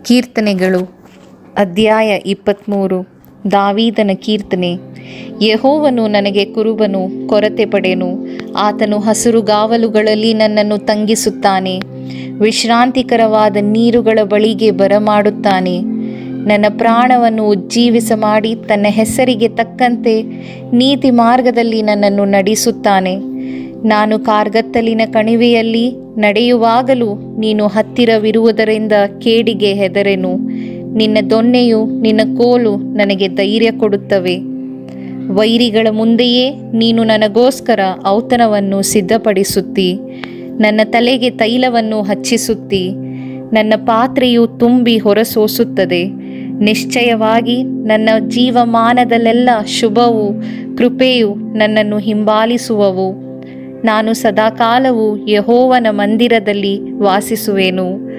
ಕೀರ್ತನೆಗಳು ಅಧ್ಯಾಯ ಇಪ್ಪತ್ತ್ಮೂರು ದಾವೀದನ ಕೀರ್ತನೆ ಯಹೋವನು ನನಗೆ ಕುರುಬನು ಕೊರತೆ ಪಡೆನು ಆತನು ಹಸುರುಗಾವಲುಗಳಲ್ಲಿ ನನ್ನನ್ನು ತಂಗಿಸುತ್ತಾನೆ ವಿಶ್ರಾಂತಿಕರವಾದ ನೀರುಗಳ ಬಳಿಗೆ ಬರಮಾಡುತ್ತಾನೆ ನನ್ನ ಪ್ರಾಣವನ್ನು ಉಜ್ಜೀವಿಸ ಮಾಡಿ ತನ್ನ ಹೆಸರಿಗೆ ತಕ್ಕಂತೆ ನೀತಿ ಮಾರ್ಗದಲ್ಲಿ ನನ್ನನ್ನು ನಡೆಸುತ್ತಾನೆ ನಾನು ಕಾರ್ಗತ್ತಲಿನ ಕಣಿವೆಯಲ್ಲಿ ನಡೆಯುವಾಗಲೂ ನೀನು ಹತ್ತಿರವಿರುವುದರಿಂದ ಕೇಡಿಗೆ ಹೆದರೆನು ನಿನ್ನ ದೊನ್ನೆಯು ನಿನ್ನ ಕೋಲು ನನಗೆ ಧೈರ್ಯ ಕೊಡುತ್ತವೆ ವೈರಿಗಳ ಮುಂದೆಯೇ ನೀನು ನನಗೋಸ್ಕರ ಔತಣವನ್ನು ಸಿದ್ಧಪಡಿಸುತ್ತಿ ನನ್ನ ತಲೆಗೆ ತೈಲವನ್ನು ಹಚ್ಚಿಸುತ್ತಿ ನನ್ನ ಪಾತ್ರೆಯು ತುಂಬಿ ಹೊರಸೂಸುತ್ತದೆ ನಿಶ್ಚಯವಾಗಿ ನನ್ನ ಜೀವಮಾನದಲ್ಲೆಲ್ಲ ಶುಭವು ಕೃಪೆಯು ನನ್ನನ್ನು ಹಿಂಬಾಲಿಸುವವು ನಾನು ಸದಾಕಾಲವು ಯಹೋವನ ಮಂದಿರದಲ್ಲಿ ವಾಸಿಸುವೆನು